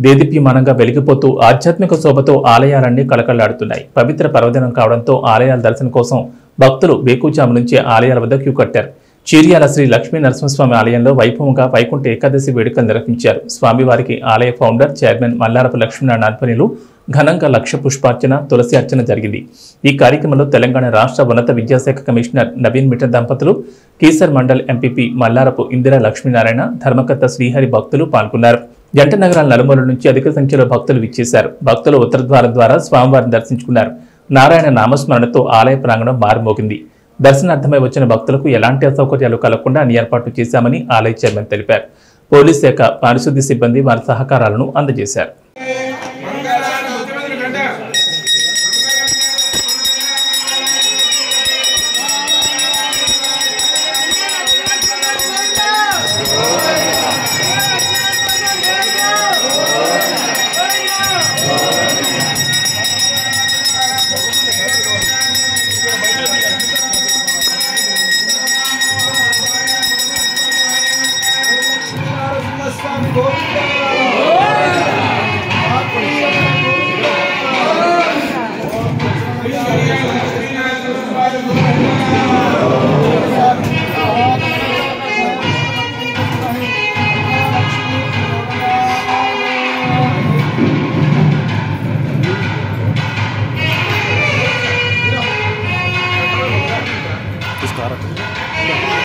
దేదీప్యమానంగా వెలిగిపోతూ ఆధ్యాత్మిక శోభతో ఆలయాలన్నీ కళకళలాడుతున్నాయి పవిత్ర పర్వదినం కావడంతో ఆలయాల దర్శనం కోసం భక్తులు వేకుజాము నుంచే ఆలయాల వద్ద క్యూ కట్టారు చీర్యాల శ్రీ లక్ష్మీ నరసింహస్వామి ఆలయంలో వైభవంగా వైకుంఠ ఏకాదశి వేడుకలు నిర్వహించారు స్వామివారికి ఆలయ ఫౌండర్ చైర్మన్ మల్లారపు లక్ష్మీనారాయణ ఆధ్వర్యంలో ఘనంగా లక్ష పుష్పార్చన తులసి అర్చన జరిగింది ఈ కార్యక్రమంలో తెలంగాణ రాష్ట్ర ఉన్నత విద్యాశాఖ కమిషనర్ నవీన్ మిఠర్ దంపతులు కీసర్ మండల్ ఎంపీపీ మల్లారపు ఇందిరా లక్ష్మీనారాయణ ధర్మకర్త శ్రీహరి భక్తులు పాల్గొన్నారు జంట నగరాల నలుమూల నుంచి అధిక సంఖ్యలో భక్తులు విచ్చేశారు భక్తులు ఉత్తరద్వారం ద్వారా స్వామివారిని దర్శించుకున్నారు నారాయణ నామస్మరణతో ఆలయ ప్రాంగణం మారుమోగింది దర్శనార్థమై వచ్చిన భక్తులకు ఎలాంటి అసౌకర్యాలు కలగకుండా అన్ని ఏర్పాట్లు చేశామని ఆలయ చైర్మన్ తెలిపారు పోలీస్ శాఖ పారిశుద్ధ్య సిబ్బంది వారి సహకారాలను అందజేశారు Hey!